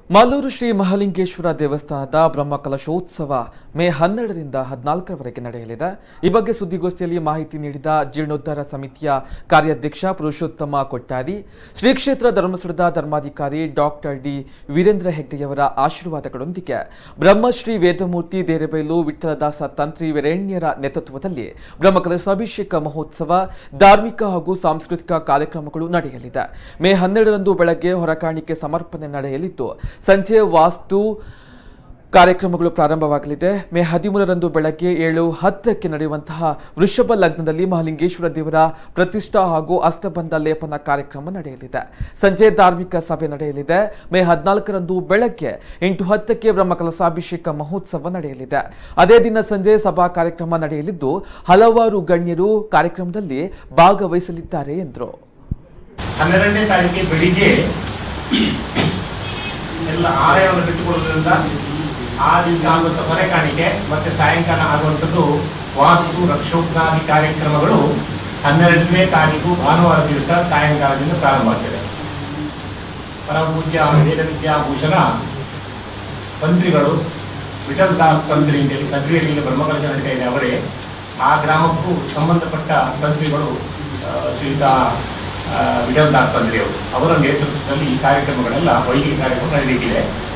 ಮಾಲೂರು ಶ್ರೀ ಮಹಾಲಿಂಗೇಶ್ವರ ದೇವಸ್ಥಾನದ ಬ್ರಹ್ಮಕಲಶೋತ್ಸವ ಮೇ ಹನ್ನೆರಡರಿಂದ ಹದಿನಾಲ್ಕರವರೆಗೆ ನಡೆಯಲಿದೆ ಈ ಬಗ್ಗೆ ಸುದ್ದಿಗೋಷ್ಠಿಯಲ್ಲಿ ಮಾಹಿತಿ ನೀಡಿದ ಜೀರ್ಣೋದ್ಧಾರ ಸಮಿತಿಯ ಕಾರ್ಯಾಧ್ಯಕ್ಷ ಪುರುಷೋತ್ತಮ ಕೊಟ್ಟಾರಿ ಶ್ರೀ ಕ್ಷೇತ್ರ ಧರ್ಮಸ್ಥಳದ ಧರ್ಮಾಧಿಕಾರಿ ಡಾಕ್ಟರ್ ಡಿ ವೀರೇಂದ್ರ ಹೆಗ್ಡೆಯವರ ಆಶೀರ್ವಾದಗಳೊಂದಿಗೆ ಬ್ರಹ್ಮಶ್ರೀ ವೇದಮೂರ್ತಿ ದೇರೆಬೈಲು ವಿಠಲದಾಸ ತಂತ್ರಿ ವೀರೇಣ್ಯರ ನೇತೃತ್ವದಲ್ಲಿ ಬ್ರಹ್ಮಕಲಶಾಭಿಷೇಕ ಮಹೋತ್ಸವ ಧಾರ್ಮಿಕ ಹಾಗೂ ಸಾಂಸ್ಕೃತಿಕ ಕಾರ್ಯಕ್ರಮಗಳು ನಡೆಯಲಿದೆ ಮೇ ಹನ್ನೆರಡರಂದು ಬೆಳಗ್ಗೆ ಹೊರಕಾಣಿಕೆ ಸಮರ್ಪಣೆ ನಡೆಯಲಿದ್ದು ಸಂಜೆ ವಾಸ್ತು ಕಾರ್ಯಕ್ರಮಗಳು ಪ್ರಾರಂಭವಾಗಲಿದೆ ಮೇ ಹದಿಮೂರರಂದು ಬೆಳಗ್ಗೆ ಏಳು ಹತ್ತಕ್ಕೆ ನಡೆಯುವಂತಹ ವೃಷಭ ಲಗ್ನದಲ್ಲಿ ಮಹಾಲಿಂಗೇಶ್ವರ ದೇವರ ಪ್ರತಿಷ್ಠಾ ಹಾಗೂ ಅಷ್ಟಬಂಧ ಲೇಪನ ಕಾರ್ಯಕ್ರಮ ನಡೆಯಲಿದೆ ಸಂಜೆ ಧಾರ್ಮಿಕ ಸಭೆ ನಡೆಯಲಿದೆ ಮೇ ಹದಿನಾಲ್ಕರಂದು ಬೆಳಗ್ಗೆ ಎಂಟು ಹತ್ತಕ್ಕೆ ಬ್ರಹ್ಮಕಲಸಾಭಿಷೇಕ ಮಹೋತ್ಸವ ನಡೆಯಲಿದೆ ಅದೇ ದಿನ ಸಂಜೆ ಸಭಾ ಕಾರ್ಯಕ್ರಮ ನಡೆಯಲಿದ್ದು ಹಲವಾರು ಗಣ್ಯರು ಕಾರ್ಯಕ್ರಮದಲ್ಲಿ ಭಾಗವಹಿಸಲಿದ್ದಾರೆ ಎಂದರು ಹನ್ನೆರಡನೇ ತಾರೀಕಿಗೆ ಬೆಳಿಗ್ಗೆ ಎಲ್ಲ ಆಲಯವನ್ನು ಬಿಟ್ಟುಕೊಳ್ಳೋದ್ರಿಂದ ಆ ದಿವಸ ಆಗುವಂಥ ಹೊರೆ ಕಾಣಿಕೆ ಮತ್ತೆ ಸಾಯಂಕಾಲ ಆಗುವಂಥದ್ದು ವಾಸ್ತು ರಕ್ಷೋತ್ನಾದಿ ಕಾರ್ಯಕ್ರಮಗಳು ಹನ್ನೆರಡನೇ ತಾರೀಕು ಭಾನುವಾರ ದಿವಸ ಸಾಯಂಕಾಲದಿಂದ ಪ್ರಾರಂಭ ಆಗ್ತದೆ ಪರಮ ಪೂಜ್ಯ ವೇದ ವಿದ್ಯಾಭೂಷಣ ತಂತ್ರಿಗಳು ವಿಠಲ್ ದಾಸ್ ತಂತ್ರಿ ಅಂತೇಳಿ ತಂತ್ರಿಯಲ್ಲಿ ಈಗ ಬ್ರಹ್ಮಕಲಶ ನಡೀತಾ ಇದೆ ಅವರೇ ಆ ಗ್ರಾಮಕ್ಕೂ ಸಂಬಂಧಪಟ್ಟ ತಂತ್ರಿಗಳು ಆ, ಶ್ರೀಯುತ ಆ, ವಿಠಲ್ ದಾಸ್ ತಂತ್ರಿ ಅವರು ಅವರ ನೇತೃತ್ವದಲ್ಲಿ ಈ ಕಾರ್ಯಕ್ರಮಗಳೆಲ್ಲ ವೈದಿಕ ಕಾರ್ಯಕ್ರಮ ನಡೆಯಲಿಕ್ಕಿದೆ